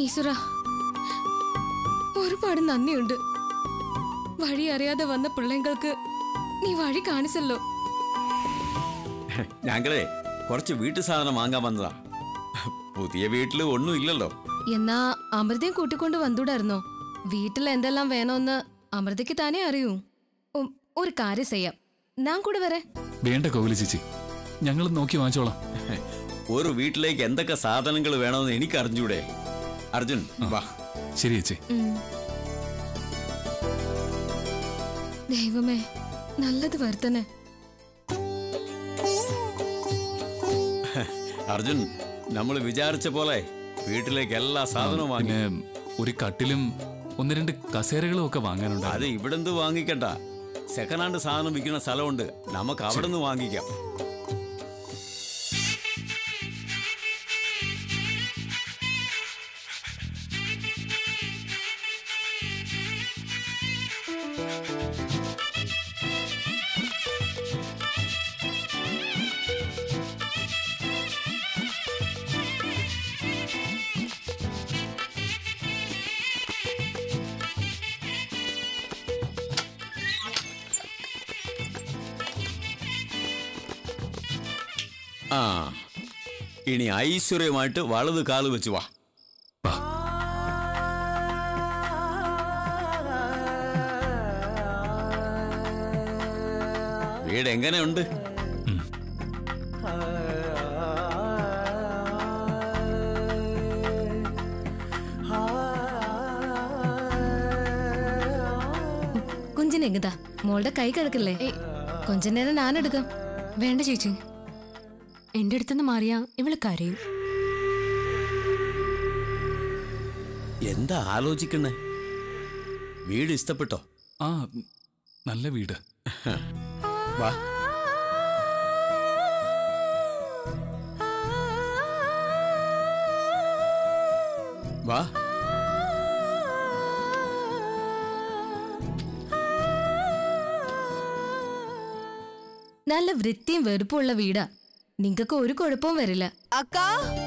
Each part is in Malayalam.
ഈശ്വര ഒരുപാട് നന്ദിയുണ്ട് വഴി അറിയാതെ വന്ന പിള്ളേങ്ങൾക്ക് നീ വഴി കാണിച്ചല്ലോ ഞങ്ങളെ കുറച്ച് വീട്ടു സാധനം വാങ്ങാൻ വന്നതാ പുതിയ വീട്ടിൽ ഒന്നും ഇല്ലല്ലോ എന്നാ അമൃതയും കൂട്ടിക്കൊണ്ട് വന്നൂടായിരുന്നോ വീട്ടിൽ എന്തെല്ലാം വേണമെന്ന് അമൃതയ്ക്ക് താനേ അറിയൂ ഉം, ഒരു കാര്യം ചെയ്യാം ഞാൻ കൂടെ വരെ വേണ്ട കോവിലി ചേച്ചി ഞങ്ങൾ നോക്കി വാങ്ങിച്ചോളാം ഒരു വീട്ടിലേക്ക് എന്തൊക്കെ സാധനങ്ങൾ വേണമെന്ന് എനിക്ക് അറിഞ്ഞൂടെ അർജുൻ വാ ശരി ചേച്ചി ഉം. ദൈവമേ നല്ലത് വരുത്തനെ അർജുൻ നമ്മൾ വിചാരിച്ച പോലെ വീട്ടിലേക്ക് എല്ലാ സാധനവും വാങ്ങി പിന്നെ ഒരു കട്ടിലും ഒന്ന് രണ്ട് കസേരകളും ഒക്കെ വാങ്ങാനുണ്ട് അത് ഇവിടെന്ത് വാങ്ങിക്കണ്ട സെക്കൻഡ് ഹാൻഡ് സാധനം വിൽക്കുന്ന സ്ഥലമുണ്ട് നമുക്ക് അവിടെ നിന്ന് വാങ്ങിക്കാം ആ ഇനി ഐശ്വര്യമായിട്ട് വലത് കാല് വെച്ച് വാ വീട് എങ്ങനെയുണ്ട് കുഞ്ചിനെങ്ങതാ മോളുടെ കൈ കിടക്കില്ലേ കൊഞ്ച നേരം ഞാൻ എടുക്കാം വേണ്ട ചേച്ചി എന്റെ അടുത്തുനിന്ന് മാറിയാ ഇവള് കരയും എന്താ ആലോചിക്കുന്നേ വീട് ഇഷ്ടപ്പെട്ടോ ആ നല്ല വീട് വാ വാ നല്ല വൃത്തിയും വെറുപ്പുള്ള വീടാ നിങ്ങക്ക് ഒരു കുഴപ്പവും വരില്ല അക്കാ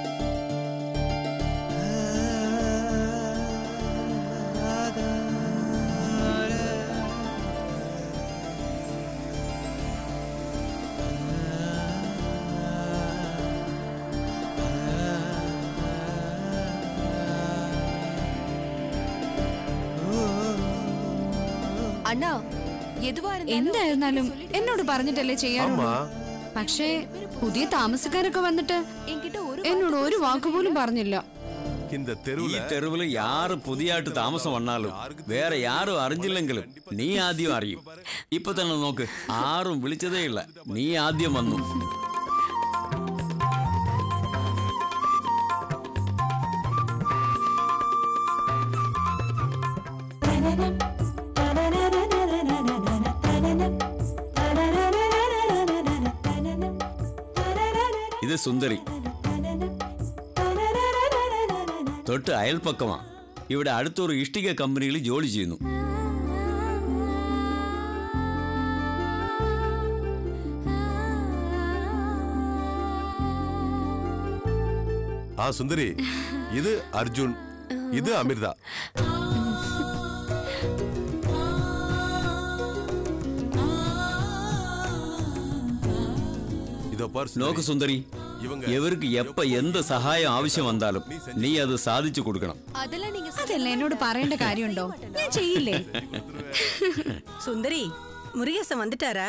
അണ്ണാ എതുവാ എന്തായിരുന്നാലും എന്നോട് പറഞ്ഞിട്ടല്ലേ ചെയ്യാറുള്ളൂ പക്ഷേ പുതിയ താമസക്കാരൊക്കെ വന്നിട്ട് എൻകിட்ட ഒരു എന്നോട് ഒരു വാക്കുപോലും പറഞ്ഞില്ല இந்த ഈ தெருவுல തെരുവില് യാറ് പുതിയായിട്ട് താമസം വന്നാലും വേറെ യാരും അറിഞ്ഞില്ലെങ്കിലും നീ ആദ്യം അറിയും ഇപ്പൊ തന്നെ നോക്ക് ആരും വിളിച്ചതേ ഇല്ല നീ ആദ്യം വന്നു ഇത് സുന്ദരി തൊട്ട് അയൽപ്പക്കമാ ഇവിടെ അടുത്തൊരു ഇഷ്ടിക കമ്പനിയിൽ ജോലി ചെയ്യുന്നു ஆ சுந்தரி இது அர்ஜுன் இது அமிர்தா இதோ பார் നോക്ക് சுந்தரி. സുന്ദരി ഇവങ്ക ഇവർക്ക് എപ്പ എന്ത് സഹായം ആവശ്യം വന്നാലും നീ അത് സാധിച്ചു കൊടുക്കണം அதெல்லாம் நீங்க അതല്ല എന്നോട് പറയേണ്ട കാര്യമുണ്ടോ ഞാൻ ചെയ്യില്ലേ சுந்தரி முருகேசன் வந்துட்டாரா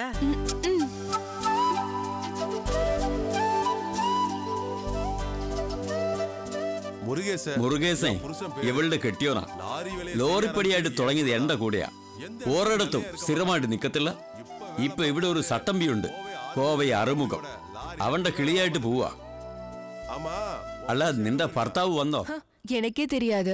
முருகேச മുറുകേസൻ ഇവളുടെ കെട്ടിയോനാ ലോറിപ്പടിയായിട്ട് തുടങ്ങിയത് എന്റെ കൂടെയാ ഒരിടത്തും സ്ഥിരമായിട്ട് നിക്കത്തില്ല ഇപ്പൊ ഇവിടെ ഒരു സട്ടമ്പിയുണ്ട് കോവയ അറുമുഖം അവന്റെ കിളിയായിട്ട് പോവാ ஆமா അല്ല നിന്റെ ഭർത്താവ് വന്നോ எனக்கே தெரியாது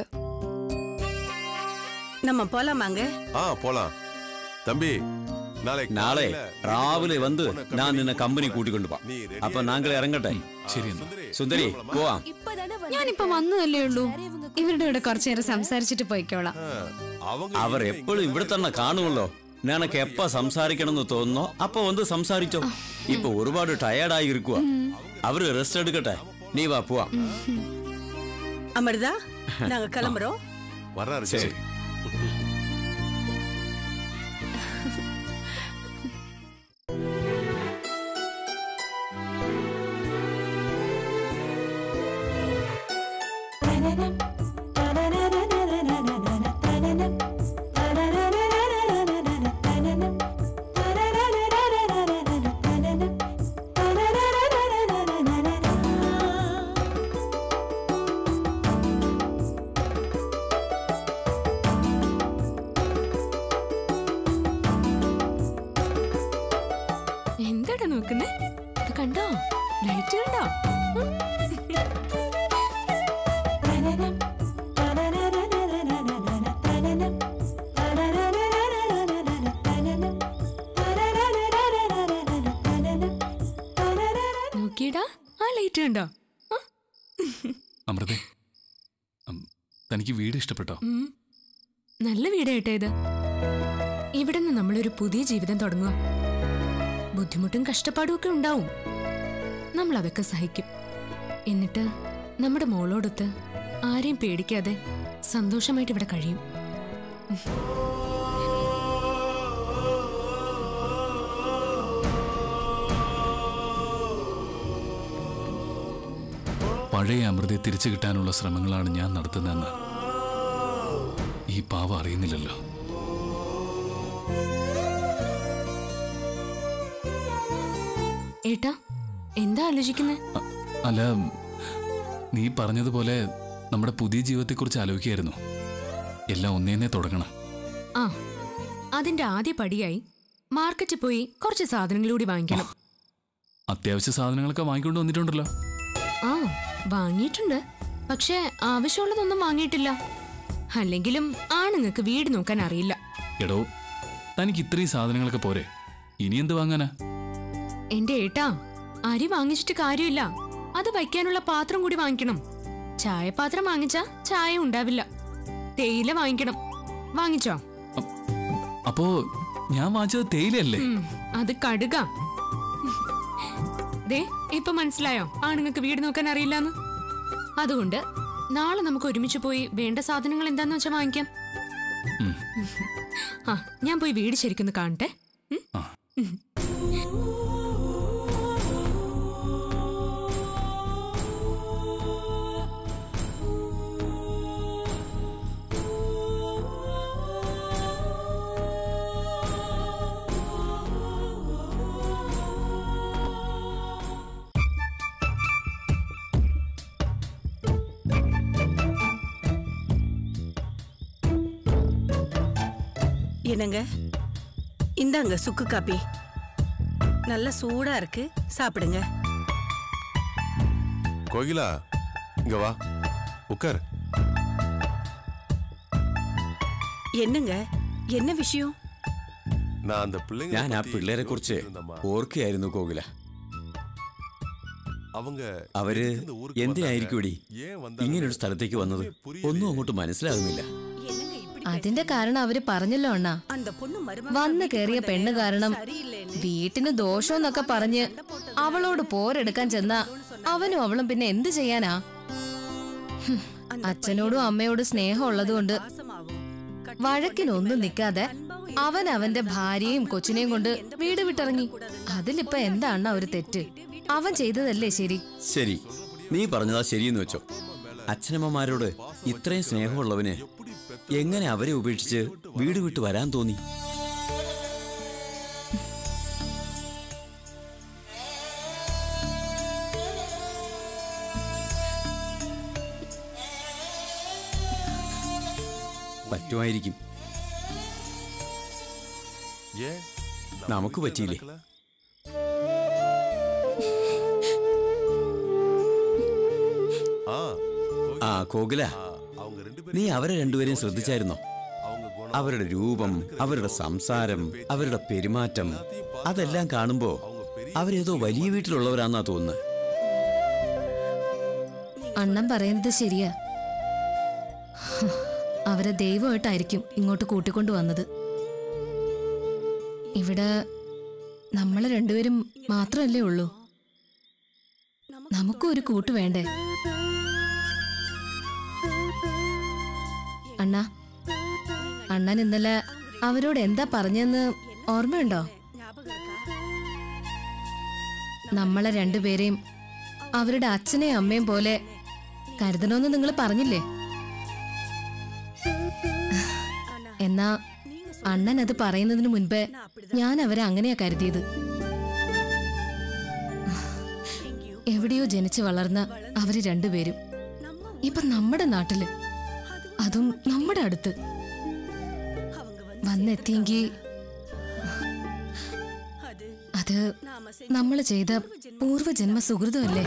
நம்ம போலாமாங்க ஆ போலாம் தம்பி நாளைக்கு നാളെ காலையில രാവിലെ വന്ന് உன்னை ഞാൻ company നിന്നെ കമ്പനി കൂട്ടിക്കൊണ്ടു പോവാം നീ ready അപ്പൊ നാങ്കൾ ഇറങ്ങട്ടെ ശരി എന്നാ സുന്ദരി പോവാം இப்பதானே ഞാനിപ്പോ വന്നതല്ലേ ഉള്ളൂ ഇവരുടെ കൂടെ കുറച്ചു നേരം സംസാരിച്ചിട്ട് പോയിക്കോളാം அவங்க അവർ എപ്പോഴും ഇവിടെ തന്നെ കാണുമല്ലോ നിനക്ക് എപ്പ സംസാരിക്കണമെന്ന് തോന്നുന്നോ അപ്പൊ വന്ന് സംസാരിച്ചോ ഇപ്പൊ ഒരുപാട് ടയർഡായി ഇരിക്കുക അവര് റെസ്റ്റ് എടുക്കട്ടെ നീ വാ പോവാം அமிர்தா நாங்க கிளம்புறோம் வர்றாரு சரி. சரி എന്താടാ നോക്കുന്നേ ഇത് കണ്ടോ ലൈറ്റ് കണ്ടോ ഉം. നോക്കിയടാ ആ ലൈറ്റ് കണ്ടോ ആ? അമൃതേ ഉം, തനിക്ക് വീട് ഇഷ്ടപ്പെട്ടോ ഉം. നല്ല വീടായിട്ടാ ഇത് ഇവിടെ നിന്ന് നമ്മളൊരു പുതിയ ജീവിതം തുടങ്ങുക ബുദ്ധിമുട്ടും കഷ്ടപ്പാടും ഒക്കെ ഉണ്ടാവും നമ്മൾ അതൊക്കെ സഹിക്കും എന്നിട്ട് നമ്മുടെ മോളോടൊത്ത് ആരെയും പേടിക്കാതെ സന്തോഷമായിട്ട് ഇവിടെ കഴിയും പഴയ അമൃതയെ തിരിച്ചു കിട്ടാനുള്ള ശ്രമങ്ങളാണ് ഞാൻ നടത്തുന്നതെന്ന് ഈ പാവ അറിയുന്നില്ലല്ലോ ഏട്ടാ എന്താ ആലോചിക്കുന്നേ അ- അല്ല നീ പറഞ്ഞതുപോലെ നമ്മുടെ പുതിയ ജീവിതത്തെക്കുറിച്ച് ആലോചിക്കായിരുന്നു എല്ലാം ഒന്നേന്നേ തുടങ്ങണം ആ അതിന്റെ ആദ്യ പടിയായി മാർക്കറ്റിൽ പോയി കുറച്ച് സാധനങ്ങൾ കൂടി വാങ്ങിക്കണം അത്യാവശ്യ സാധനങ്ങളൊക്കെ വാങ്ങിക്കൊണ്ട് വന്നിട്ടുണ്ടല്ലോ ആ വാങ്ങിയിട്ടുണ്ട് പക്ഷേ ആവശ്യമുള്ളതൊന്നും വാങ്ങിയിട്ടില്ല അല്ലെങ്കിലും ആണുങ്ങൾക്ക് വീട് നോക്കാൻ അറിയില്ല എടോ തനിക്ക് ഇത്രയും സാധനങ്ങളൊക്കെ പോരെ ഇനി എന്ത് വാങ്ങാനാ എന്റെ ഏട്ടാ അരി വാങ്ങിച്ചിട്ട് കാര്യമില്ല അത് വയ്ക്കാനുള്ള പാത്രം കൂടി വാങ്ങിക്കണം ചായപാത്രം വാങ്ങിച്ചാ ചായ ഉണ്ടാവില്ല തേയില വാങ്ങിക്കണം വാങ്ങിച്ചോ അപ്പോ ഞാൻ വാങ്ങിച്ചത് തേയിലയല്ലേ ഉം, അത് കടുക ദേ ഇപ്പൊ മനസ്സിലായോ ആണുങ്ങൾക്ക് വീട് നോക്കാൻ അറിയില്ലാന്ന് അതുകൊണ്ട് നാളെ നമുക്ക് ഒരുമിച്ച് പോയി വേണ്ട സാധനങ്ങൾ എന്താന്ന് വെച്ചാൽ വാങ്ങിക്കാം ഉം. ആ ഞാൻ പോയി വീട് ശരിക്കൊന്ന് കാണട്ടെ ഉം? ആ. என்னங்க இந்தாங்க சுக்கு காப்பி நல்ல சூடா இருக்கு சாப்பிடுங்க கோகிலா இங்க வா உட்கார் என்னங்க என்ன விஷயம் நான் அந்த பிள்ளைங்க ഞാൻ ആ പിള്ളേരെ കുറിച്ച് ഓർക്കുകയായിരുന്നു കോകില அவங்க അവര് இந்த ஊருக்கு എന്തിനായിരിക്കും வந்தாங்க? ഇടി ஏன் வந்தாங்க? ഇങ്ങനൊരു സ്ഥലത്തേക്ക് വന്നത് ഒന്നും അങ്ങോട്ട് മനസ്സിലാകുന്നില്ല என்னங்க இப்படி അതിന്റെ കാരണം അവര് പറഞ്ഞല്ലോ അണ്ണാ அந்த பொண்ணு மருமக വന്നു കേറിയ പെണ്ണ് കാരണം சரியில்லைன்னு വീട്ടിന് ദോഷമെന്നൊക്കെ പറഞ്ഞ് അവളോട് പോരെടുക്കാൻ ചെന്ന അവനും അവളും പിന്നെ എന്ത് ചെയ്യാനാ ഹും, അച്ഛനോടും അമ്മയോടും സ്നേഹം ഉള്ളതുകൊണ്ട് பாசமாவும் വഴക്കിനൊന്നും നിൽക്കാതെ അവൻ അവന്റെ ഭാര്യയും കൊച്ചിനെയും കൊണ്ട് വീട് വിട്ടിറങ്ങി അതിലിപ്പോ എന്താണ് ഒരു തെറ്റ് അവൻ ചെയ്തതല്ലേ ശരി ശരി നീ പറഞ്ഞതാ ശരിയെന്ന് വെച്ചോ അച്ഛനമ്മമാരോട് ഇത്രയും സ്നേഹമുള്ളവന് എങ്ങനെ അവരെ ഉപേക്ഷിച്ച് വീട് വിട്ട് വരാൻ തോന്നി പറ്റുമായിരിക്കും ஏன் നമുക്ക് പറ്റിയില്ലേ ஆ ആ കോകില அவங்க ரெண்டு നീ അവരെ രണ്ടുപേരെയും ശ്രദ്ധിച്ചായിരുന്നോ அவங்க குணம் അവരുടെ രൂപം അവരുടെ സംസാരം അവരുടെ പെരുമാറ്റം അതെല്ലാം കാണുമ്പോ അവരേതോ വലിയ വീട്ടിലുള്ളവരാന്നാ തോന്നുന്നത് അണ്ണൻ പറയുന്നത് ശരിയാ ഹ്, അവരെ ദൈവമായിട്ടായിരിക്കും ഇങ്ങോട്ട് കൂട്ടിക്കൊണ്ടു വന്നത് ഇവിടെ നമ്മൾ രണ്ടുപേരും മാത്രമല്ലേ ഉള്ളൂ നമുക്കും ഒരു കൂട്ട് വേണ്ടേ അണ്ണ അണ്ണൻ ഇന്നലെ അവരോട് എന്താ പറഞ്ഞെന്ന് ഓർമ്മയുണ്ടോ നമ്മളെ രണ്ടുപേരെയും അവരുടെ അച്ഛനെയും അമ്മയും പോലെ കരുതണമെന്ന് നിങ്ങൾ പറഞ്ഞില്ലേ എന്നാ അണ്ണൻ അത് പറയുന്നതിന് മുൻപേ ഞാൻ അവരെ അങ്ങനെയാ കരുതിയത് എവിടെയോ ജനിച്ചു വളർന്ന അവര് രണ്ടുപേരും ഇപ്പൊ നമ്മുടെ നാട്ടില് അതും നമ്മുടെ അടുത്ത് വന്നെത്തിയെങ്കിൽ അത് നമ്മൾ ചെയ്ത പൂർവ്വജന്മ സുഹൃതമല്ലേ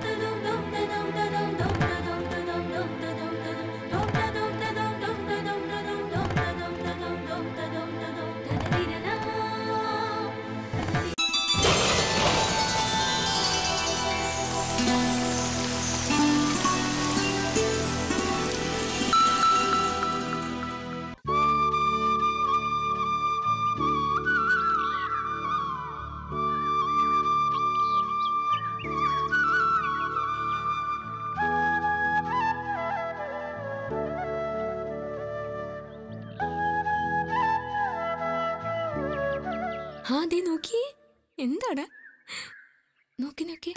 ആ ദേ നോക്കിയേ എന്താടാ നോക്കി നോക്കി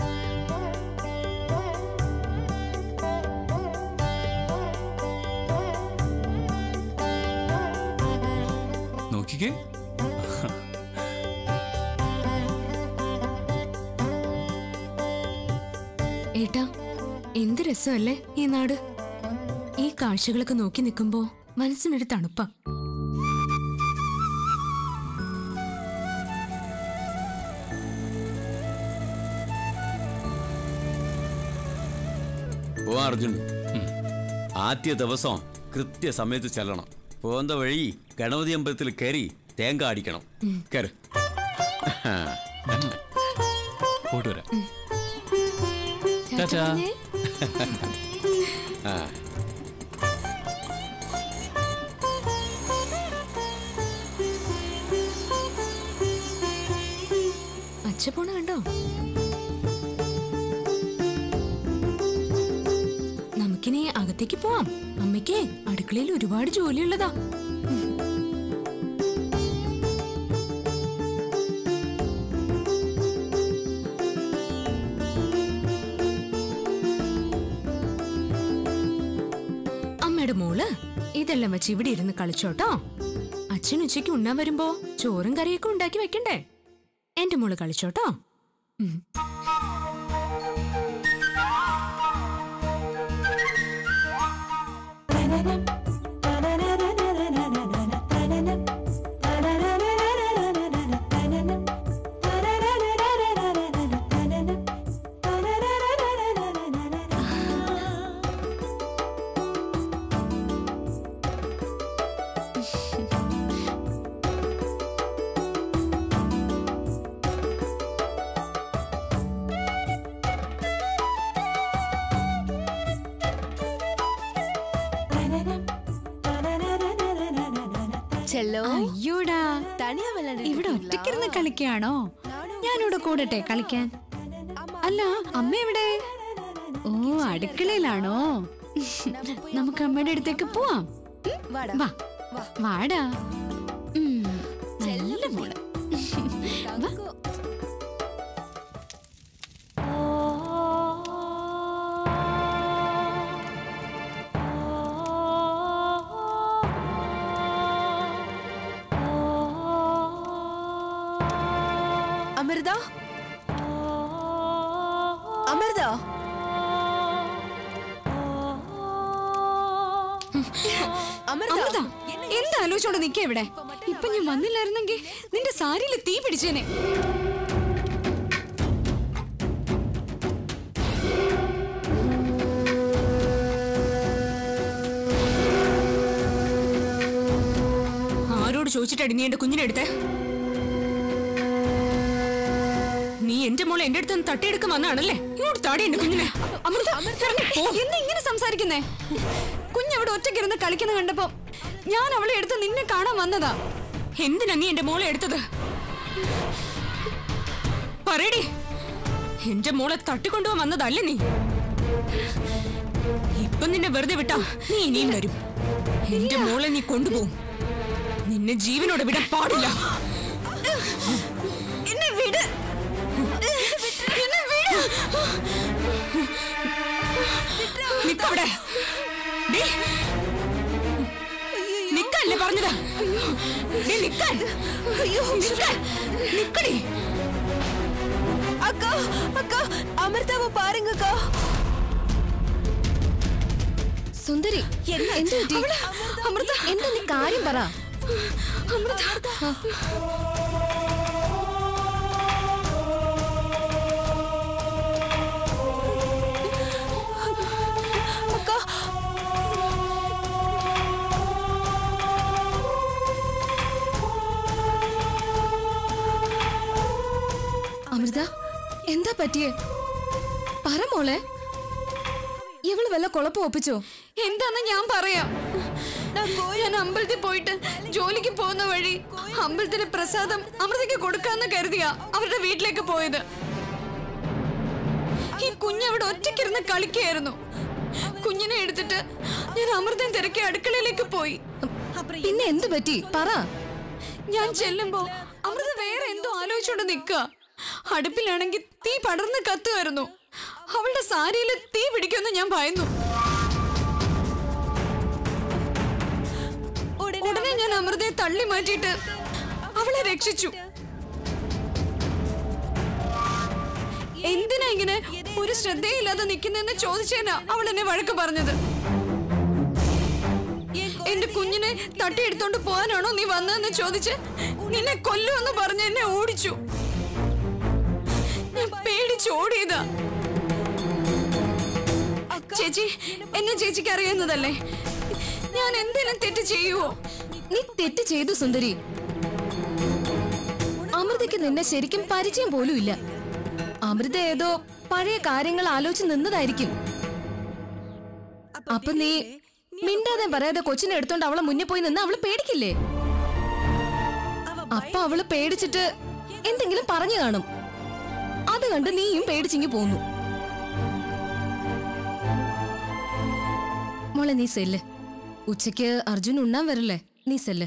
നോക്കിക്കേ ഏട്ടാ എന്ത് രസമല്ലേ ഈ നാട് ഈ കാഴ്ചകളൊക്കെ നോക്കി നിൽക്കുമ്പോ മനസ്സിനൊരു തണുപ്പാ ഓ അർജുൻ ആദ്യ ദിവസം കൃത്യസമയത്ത് ചെല്ലണം പോകുന്ന വഴി ഗണപതി അമ്പലത്തിൽ കയറി തേങ്ങ അടിക്കണം കയറ് പോയിട്ട് വരാം ടാറ്റാ. കുഞ്ഞേ. അച്ഛ പോണ കണ്ടോ നമുക്കിനി അകത്തേക്ക് പോവാം അമ്മയ്ക്ക് അടുക്കളയിൽ ഒരുപാട് ജോലിയുള്ളതാ അമ്മയുടെ മോള് ഇതെല്ലാം വെച്ച് ഇവിടെ ഇരുന്ന് കളിച്ചോട്ടോ അച്ഛൻ ഉച്ചയ്ക്ക് ഉണ്ണാൻ വരുമ്പോ ചോറും കറിയൊക്കെ ഉണ്ടാക്കി വെക്കണ്ടേ എന്റെ മോള് കളിച്ചോട്ടോ ഉം. ചെല്ലോ അയ്യോടാ തനിയാ ഇവിടെ ഒറ്റയ്ക്കിരുന്ന് കളിക്കുകയാണോ ഞാനിവിടെ കൂടട്ടെ കളിക്കാൻ അല്ല അമ്മ എവിടെ ഓ അടുക്കളയിലാണോ നമുക്ക് അമ്മയുടെ അടുത്തേക്ക് പോവാം ഉം? വാ വാടാ ഉം, നല്ല മോള് വാ. അമൃത അമൃത അമൃത അമൃത എന്താ ആലോചിച്ചോണ്ട് നിക്ക ഇവിടെ ഇപ്പൊ ഞാൻ വന്നില്ലായിരുന്നെങ്കിൽ നിന്റെ സാരിയിൽ തീ പിടിച്ചേനെ ആരോട് ചോദിച്ചിട്ടടി നീ എന്റെ കുഞ്ഞിനെ എടുത്തേ നീ എന്റെ മോളെ എന്റെ അടുത്ത് നിന്ന് തട്ടിയെടുക്കാൻ വന്നാണല്ലേ ഇങ്ങോട്ട് താടി എന്റെ കുഞ്ഞിനെ അമൃത ഇറങ്ങി പോ. എന്താ ഇങ്ങനെ സംസാരിക്കുന്നേ കുഞ്ഞവിടെ ഒറ്റയ്ക്കിരുന്ന് കളിക്കുന്ന കണ്ടപ്പോ ഞാൻ അവളെ എടുത്ത് നിന്നെ കാണാൻ വന്നതാ എന്തിനാ നീ എന്റെ മോളെ എടുത്തത് പറയടി എന്റെ മോളെ തട്ടിക്കൊണ്ടുപോകാൻ വന്നതല്ലേ നീ ഇപ്പൊ നിന്നെ വെറുതെ വിട്ടാ നീ ഇനിയും വരും എന്റെ മോളെ നീ കൊണ്ടുപോകും നിന്നെ ജീവനോടെ വിടാൻ പാടില്ല എന്നെ വിട് എന്നെ വിട് നിക്കവിടെ ഡീ, നിക്കല്ലേ പറഞ്ഞത് ഡീ, നിക്കാൻ നിക്കാൻ നിക്കടി அக்கா அக்கா அமிர்தாவை பாருங்கக்கா സുന്ദരി എന്ത് പറ്റി അമൃത എന്താ നീ കാര്യം പറ അമൃത அக்கா അമൃത എന്താ പറ്റിയേ പറ മോളെ ഇവള് വല്ല കുഴപ്പം ഒപ്പിച്ചോ എന്താന്ന് ഞാൻ പറയാം ഞാൻ അമ്പലത്തിൽ പോയിട്ട് ജോലിക്ക് പോകുന്ന വഴി അമ്പലത്തിലെ പ്രസാദം അമൃതയ്ക്ക് കൊടുക്കാന്ന് കരുതിയാ അവരുടെ വീട്ടിലേക്ക് പോയത് ഈ കുഞ്ഞവിടെ ഒറ്റയ്ക്കിരുന്ന് കളിക്കുകയായിരുന്നു കുഞ്ഞിനെ എടുത്തിട്ട് ഞാൻ അമൃതം തിരക്കി അടുക്കളയിലേക്ക് പോയി പിന്നെ എന്ത് പറ്റി പറ ഞാൻ ചെല്ലുമ്പോ അമൃത വേറെ എന്തോ ആലോചിച്ചോണ്ട് നിക്ക അടുപ്പിലാണെങ്കിൽ തീ പടർന്ന് കത്തുമായിരുന്നു അവളുടെ സാരിയിൽ തീ പിടിക്കുമെന്ന് ഞാൻ ഭയന്നു ഉടനെ ഞാൻ അമൃതയെ തള്ളി മാറ്റിയിട്ട് അവളെ രക്ഷിച്ചു എന്തിനാ ഇങ്ങനെ ഒരു ശ്രദ്ധയില്ലാതെ നിൽക്കുന്നെന്ന് ചോദിച്ചേനാ അവൾ എന്നെ വഴക്ക് പറഞ്ഞത് എന്റെ കുഞ്ഞിനെ തട്ടിയെടുത്തോണ്ട് പോകാനാണോ നീ വന്നതെന്ന് ചോദിച്ച് നിന്നെ കൊല്ലുമെന്ന് പറഞ്ഞ് എന്നെ ഓടിച്ചു ഞാൻ പേടിച്ച് ഓടിയതാ ചേച്ചി എന്നെ ചേച്ചിക്ക് അറിയുന്നതല്ലേ ഞാൻ എന്തെങ്കിലും തെറ്റ് ചെയ്യുവോ നീ തെറ്റ് ചെയ്തു സുന്ദരി അമൃതയ്ക്ക് നിന്നെ ശരിക്കും പരിചയം പോലും ഇല്ല അമൃത ഏതോ പഴയ കാര്യങ്ങൾ ആലോചിച്ച് നിന്നതായിരിക്കും അപ്പൊ നീ മിണ്ടാതെ പറയാതെ കൊച്ചിനെ എടുത്തോണ്ട് അവളെ മുന്നിൽ പോയി നിന്ന് അവള് പേടിക്കില്ലേ അപ്പൊ അവള് പേടിച്ചിട്ട് എന്തെങ്കിലും പറഞ്ഞു കാണും അത് കണ്ട് നീയും പേടിച്ചിങ്ങി പോന്നു മോളെ നീ സെല്ല് ഉച്ചയ്ക്ക് അർജുൻ ഉണ്ണാൻ വരില്ലേ നീ സെല്ല്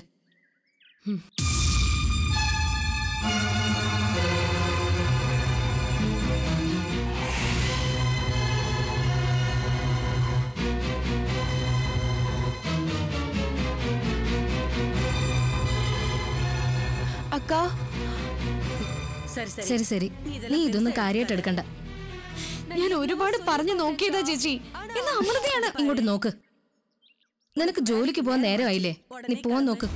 அக்கா സരി സരി ശരി ശരി നീ ഇതൊന്നും കാര്യമായിട്ട് എടുക്കണ്ട ഞാൻ ഒരുപാട് പറഞ്ഞു നോക്കിയതാ ചേച്ചി എന്നാ അമൃതയാണ് ഇങ്ങോട്ട് നോക്ക് നിനക്ക് ജോലിക്ക് പോവാൻ നേരമായില്ലേ നീ പോവാൻ നോക്ക്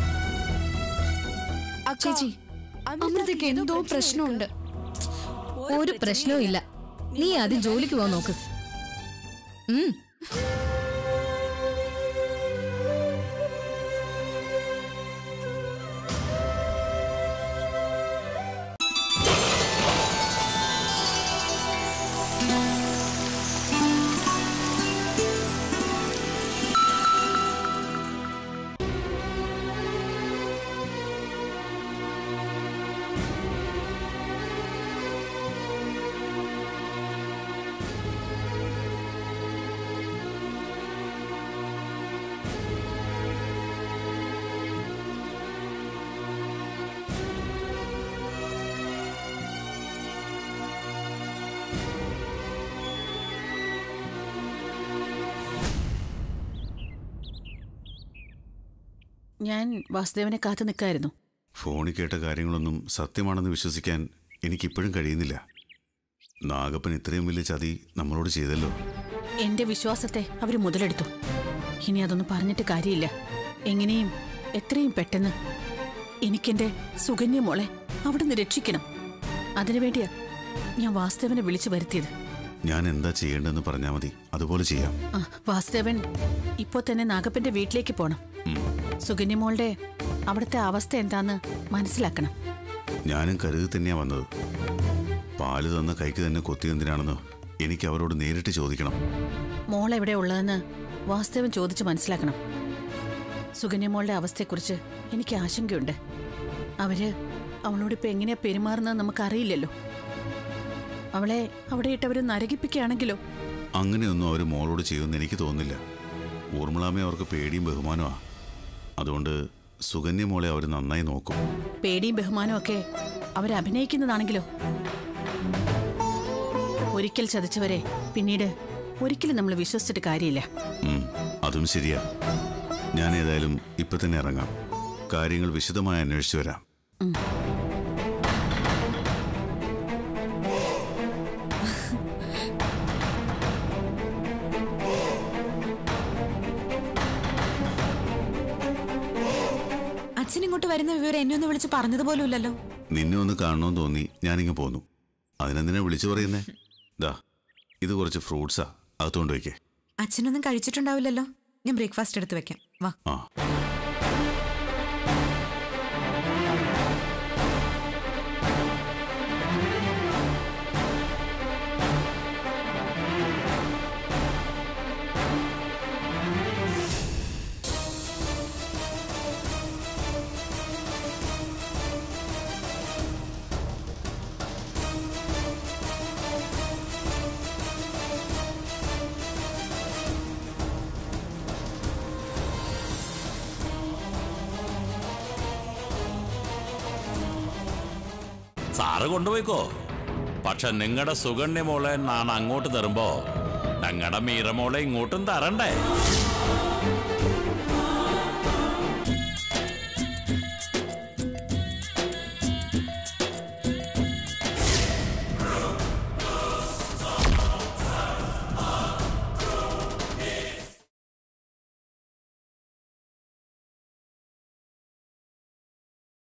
ചേച്ചി അമൃതയ്ക്ക് എന്തോ പ്രശ്നമുണ്ട് ഒരു പ്രശ്നവും ഇല്ല നീ ആദ്യം ജോലിക്ക് പോവാൻ നോക്ക് ഉം ഞാൻ വാസുദേവനെ കാത്തു നിൽക്കായിരുന്നു ഫോണിൽ കേട്ട കാര്യങ്ങളൊന്നും സത്യമാണെന്ന് വിശ്വസിക്കാൻ എനിക്കിപ്പോഴും കഴിയുന്നില്ല നാഗപ്പൻ ഇത്രയും വലിയ ചതി നമ്മളോട് ചെയ്തല്ലോ എന്റെ വിശ്വാസത്തെ അവർ മുതലെടുത്തു ഇനി അതൊന്നും പറഞ്ഞിട്ട് കാര്യമില്ല എങ്ങനെയും എത്രയും പെട്ടെന്ന് എനിക്കെന്റെ സുകന്യ മോളെ അവിടുന്ന് രക്ഷിക്കണം അതിനുവേണ്ടിയാ ഞാൻ വാസുദേവനെ വിളിച്ചു വരുത്തിയത് ഞാൻ എന്താ ചെയ്യേണ്ടതെന്ന് പറഞ്ഞാൽ മതി അതുപോലെ ചെയ്യാം ആ, വാസുദേവൻ ഇപ്പോ തന്നെ നാഗപ്പന്റെ വീട്ടിലേക്ക് പോണം സുകന്യ മോളുടെ അവിടുത്തെ അവസ്ഥ എന്താന്ന് മനസ്സിലാക്കണം ഞാനും കരുതി തന്നെയാ വന്നത് പാല് തന്ന കൈക്ക് തന്നെ കൊത്തിയെന്തിനാണെന്ന് എനിക്ക് അവരോട് നേരിട്ട് ചോദിക്കണം മോൾ എവിടെ ഉള്ളതെന്ന് വാസുദേവൻ ചോദിച്ച് മനസ്സിലാക്കണം സുകന്യ മോളുടെ അവസ്ഥയെക്കുറിച്ച് എനിക്ക് ആശങ്കയുണ്ട് അവര് അവളോടിപ്പോ എങ്ങനെയാ പെരുമാറുന്നത് നമുക്കറിയില്ലല്ലോ അവളെ അവിടെ ഇട്ടവര് നരകിപ്പിക്കുകയാണെങ്കിലോ അങ്ങനെയൊന്നും അവർ മോളോട് ചെയ്യുമെന്ന് എനിക്ക് തോന്നുന്നില്ല ഊർമിളാമ്മയെ അവർക്ക് പേടിയും ബഹുമാനമാ അതുകൊണ്ട് സുകന്യ മോളെ അവർ നന്നായി നോക്കും പേടിയും ബഹുമാനവും ഒക്കെ അവരഭിനയിക്കുന്നതാണെങ്കിലോ ഒരിക്കൽ ചതിച്ചവരെ പിന്നീട് ഒരിക്കലും നമ്മൾ വിശ്വസിച്ചിട്ട് കാര്യമില്ല ഉം, അതും ശരിയാ ഞാൻ ഏതായാലും ഇപ്പൊ തന്നെ ഇറങ്ങാം കാര്യങ്ങൾ വിശദമായി അന്വേഷിച്ചു വരാം അച്ഛൻ ഇങ്ങോട്ട് വരുന്ന വിവരം എന്നെ ഒന്ന് വിളിച്ച് പറഞ്ഞതുപോലും ഇല്ലല്ലോ നിന്നെ ഒന്ന് കാണണമെന്ന് തോന്നി ഞാനിങ്ങ് പോന്നു അതിനെന്തിനാ വിളിച്ചു പറയുന്നേ ദാ ഇത് കുറച്ച് ഫ്രൂട്ട്സാ അകത്തോണ്ട് വയ്ക്കേ അച്ഛനൊന്നും കഴിച്ചിട്ടുണ്ടാവില്ലല്ലോ ഞാൻ ബ്രേക്ക്ഫാസ്റ്റ് എടുത്ത് വെക്കാം വാ ആ സാറ് കൊണ്ടുപോയിക്കോ പക്ഷെ നിങ്ങളുടെ സുഗണ്യ മോളെ ഞാൻ അങ്ങോട്ട് തരുമ്പോ ഞങ്ങളുടെ മീറമോളെ ഇങ്ങോട്ടും തരണ്ടേ